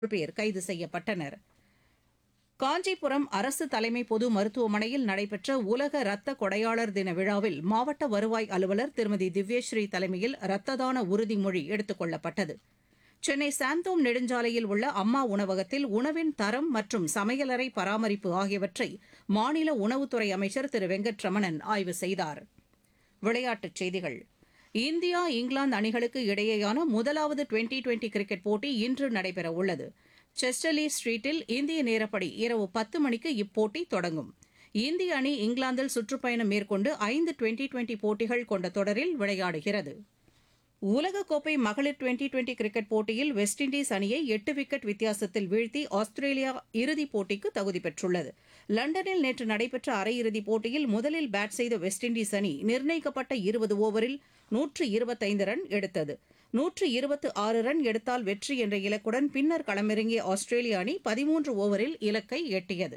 பேர் கைது செய்யப்பட்டனர் காஞ்சிபுரம் அரசு தலைமை பொது மருத்துவமனையில் நடைபெற்ற உலக இரத்த கொடையாளர் தின விழாவில் மாவட்ட வருவாய் அலுவலர் திருமதி திவ்யஸ்ரீ தலைமையில் இரத்த தான உறுதிமொழி எடுத்துக் கொள்ளப்பட்டது சென்னை சாந்தோம் நெடுஞ்சாலையில் உள்ள அம்மா உணவகத்தில் உணவின் தரம் மற்றும் சமையலறை பராமரிப்பு ஆகியவற்றை மாநில உணவுத்துறை அமைச்சர் திரு வெங்கட்ரமணன் ஆய்வு செய்தார் விளையாட்டுச் செய்திகள் இந்தியா இங்கிலாந்து அணிகளுக்கு இடையேயான முதலாவது டுவெண்டி டுவெண்டி கிரிக்கெட் போட்டி இன்று நடைபெறவுள்ளது செஸ்டர்லி ஸ்ட்ரீட்டில் இந்திய நேரப்படி இரவு பத்து மணிக்கு இப்போட்டி தொடங்கும் இந்திய அணி இங்கிலாந்தில் சுற்றுப்பயணம் மேற்கொண்டு ஐந்து டுவெண்டி டுவெண்டி போட்டிகள் கொண்ட தொடரில் விளையாடுகிறது உலகக்கோப்பை மகளிர் டுவெண்டி டுவெண்டி கிரிக்கெட் போட்டியில் வெஸ்ட் இண்டீஸ் அணியை எட்டு விக்கெட் வித்தியாசத்தில் வீழ்த்தி ஆஸ்திரேலியா இறுதிப் போட்டிக்கு தகுதி பெற்றுள்ளது லண்டனில் நேற்று நடைபெற்ற அரையிறுதிப் போட்டியில் முதலில் பேட் செய்த வெஸ்ட் இண்டீஸ் அணி நிர்ணயிக்கப்பட்ட இருபது ஓவரில் நூற்று இருபத்தைந்து ரன் எடுத்தது நூற்று இருபத்து ஆறு ரன் எடுத்தால் வெற்றி என்ற இலக்குடன் பின்னர் களமிறங்கிய ஆஸ்திரேலிய அணி பதிமூன்று ஓவரில் இலக்கை எட்டியது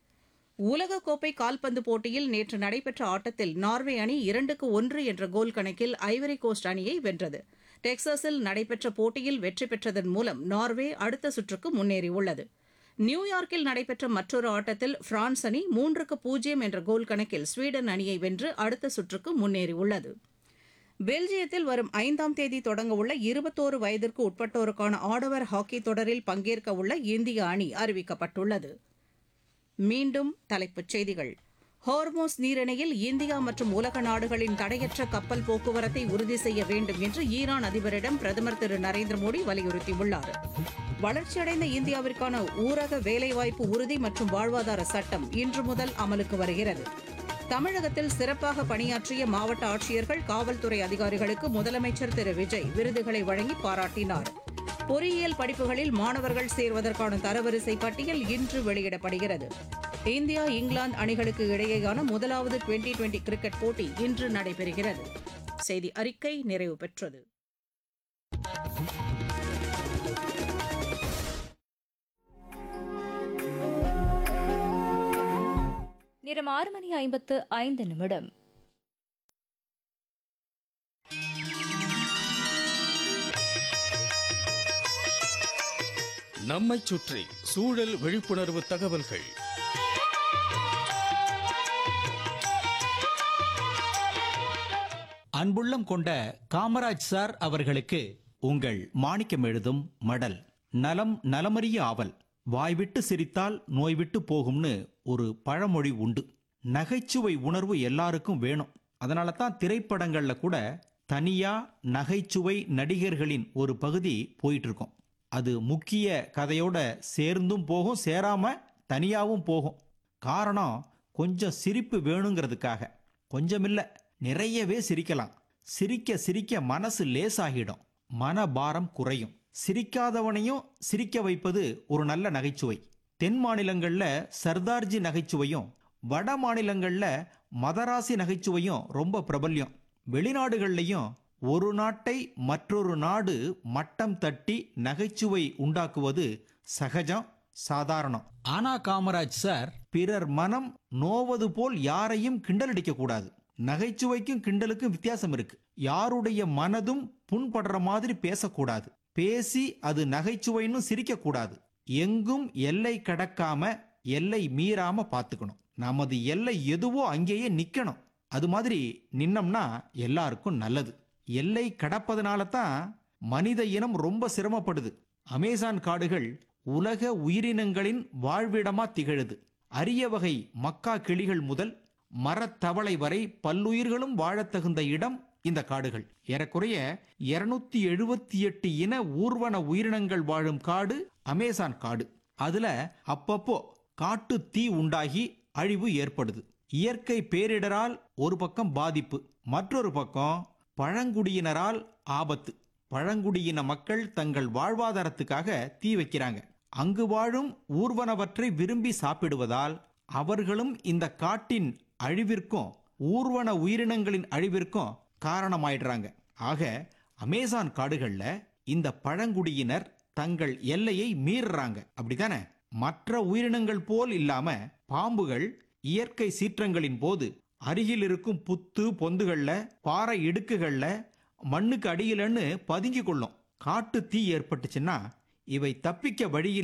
உலகக்கோப்பை கால்பந்து போட்டியில் நேற்று நடைபெற்ற ஆட்டத்தில் நார்வே அணி இரண்டுக்கு ஒன்று என்ற கோல் கணக்கில் ஐவரி கோஸ்ட் அணியை வென்றது டெக்சாஸில் நடைபெற்ற போட்டியில் வெற்றி பெற்றதன் மூலம் நார்வே அடுத்த சுற்றுக்கு முன்னேறியுள்ளது நியூயார்க்கில் நடைபெற்ற மற்றொரு ஆட்டத்தில் பிரான்ஸ் அணி மூன்றுக்கு பூஜ்ஜியம் என்ற கோல் கணக்கில் ஸ்வீடன் அணியை வென்று அடுத்த சுற்றுக்கு முன்னேறியுள்ளது பெல்ஜியத்தில் வரும் ஐந்தாம் தேதி தொடங்கவுள்ள இருபத்தோரு வயதிற்கு உட்பட்டோருக்கான ஆடவர் ஹாக்கி தொடரில் பங்கேற்க உள்ள இந்திய அணி அறிவிக்கப்பட்டுள்ளது மீண்டும் தலைப்புச் செய்திகள் ஹார்மோஸ் நீரிணையில் இந்தியா மற்றும் உலக நாடுகளின் தடையற்ற கப்பல் போக்குவரத்தை உறுதி செய்ய வேண்டும் என்று ஈரான் அதிபரிடம் பிரதமர் திரு நரேந்திர மோடி வலியுறுத்தியுள்ளார் வளர்ச்சியடைந்த இந்தியாவிற்கான ஊரக வேலைவாய்ப்பு உறுதி மற்றும் வாழ்வாதார சட்டம் இன்று முதல் அமலுக்கு வருகிறது தமிழகத்தில் சிறப்பாக பணியாற்றிய மாவட்ட ஆட்சியர்கள் காவல்துறை அதிகாரிகளுக்கு முதலமைச்சர் திரு விஜய் விருதுகளை வழங்கி பாராட்டினார் பொறியியல் படிப்புகளில் மாணவர்கள் சேர்வதற்கான தரவரிசை பட்டியல் இன்று வெளியிடப்படுகிறது இந்தியா இங்கிலாந்து அணிகளுக்கு இடையேயான முதலாவது டுவெண்டி டுவெண்டி கிரிக்கெட் போட்டி இன்று நடைபெறுகிறது செய்தி அறிக்கை நிறைவு பெற்றது நேரம் ஆறு மணி ஐம்பத்து ஐந்து நிமிடம் நம்மைச் சுற்றி சூழல் விழிப்புணர்வு தகவல்கள் அன்புள்ளம் கொண்ட காமராஜ் சார் அவர்களுக்கு உங்கள் மாணிக்கம் எழுதும் மடல் நலம் நலமறிய ஆவல் வாய்விட்டு சிரித்தால் நோய் விட்டு போகும்னு ஒரு பழமொழி உண்டு நகைச்சுவை உணர்வு எல்லாருக்கும் வேணும் அதனால தான் திரைப்படங்கள்ல கூட தனியா நகைச்சுவை நடிகர்களின் ஒரு பகுதி போயிட்டு இருக்கும் அது முக்கிய கதையோட சேர்ந்தும் போகும் சேராம தனியாவும் போகும் காரணம் கொஞ்சம் சிரிப்பு வேணுங்கிறதுக்காக கொஞ்சமில்ல நிறையவே சிரிக்கலாம் சிரிக்க சிரிக்க மனசு லேசாகிடும் மனபாரம் குறையும் சிரிக்காதவனையும் சிரிக்க வைப்பது ஒரு நல்ல நகைச்சுவை தென் மாநிலங்கள்ல சர்தார்ஜி நகைச்சுவையும் வட மாநிலங்கள்ல மதராசி நகைச்சுவையும் ரொம்ப பிரபல்யம் வெளிநாடுகள்லையும் ஒரு நாட்டை மற்றொரு நாடு மட்டம் தட்டி நகைச்சுவை உண்டாக்குவது சகஜம் சாதாரணம் ஆனா காமராஜ் சார் பிறர் மனம் நோவது போல் யாரையும் கிண்டலடிக்க கூடாது நகைச்சுவைக்கும் கிண்டலுக்கும் வித்தியாசம் இருக்கு யாருடைய மனதும் புண்படுற மாதிரி பேசக்கூடாது பேசி அது நகைச்சுவைன்னு சிரிக்க கூடாது எங்கும் எல்லை கடக்காம எல்லை மீறாம பார்த்துக்கணும் நமது எல்லை எதுவோ அங்கேயே நிக்கணும் அது மாதிரி நின்னம்னா எல்லாருக்கும் நல்லது எல்லை கடப்பதனால தான் மனித இனம் ரொம்ப சிரமப்படுது அமேசான் காடுகள் உலக உயிரினங்களின் வாழ்விடமா திகழுது அரிய வகை மக்கா கிளிகள் முதல் மரத்தவளை வரை பல்லுயிர்களும் வாழத் தகுந்த இடம் இந்த காடுகள் ஏறக்குறைய இருநூத்தி எழுபத்தி எட்டு இன ஊர்வன உயிரினங்கள் வாழும் காடு அமேசான் காடு அதுல அப்பப்போ காட்டு தீ உண்டாகி அழிவு ஏற்படுது இயற்கை பேரிடரால் ஒரு பக்கம் பாதிப்பு மற்றொரு பக்கம் பழங்குடியினரால் ஆபத்து பழங்குடியின மக்கள் தங்கள் வாழ்வாதாரத்துக்காக தீ வைக்கிறாங்க அங்கு வாழும் ஊர்வனவற்றை விரும்பி சாப்பிடுவதால் அவர்களும் இந்த காட்டின் அழிவிற்கும் ஊர்வன உயிரினங்களின் அழிவிற்கும் காரணமாயிடுறாங்க ஆக அமேசான் காடுகள்ல இந்த பழங்குடியினர் தங்கள் எல்லையை மீறுறாங்க அப்படிதானே மற்ற உயிரினங்கள் போல் இல்லாம பாம்புகள் இயற்கை சீற்றங்களின் போது அருகில் இருக்கும் புத்து பொந்துகள்ல பாறை இடுக்குகள்ல மண்ணுக்கு அடியிலன்னு பதுங்கி கொள்ளும் காட்டு தீ ஏற்பட்டுச்சுன்னா இவை தப்பிக்க வழியில்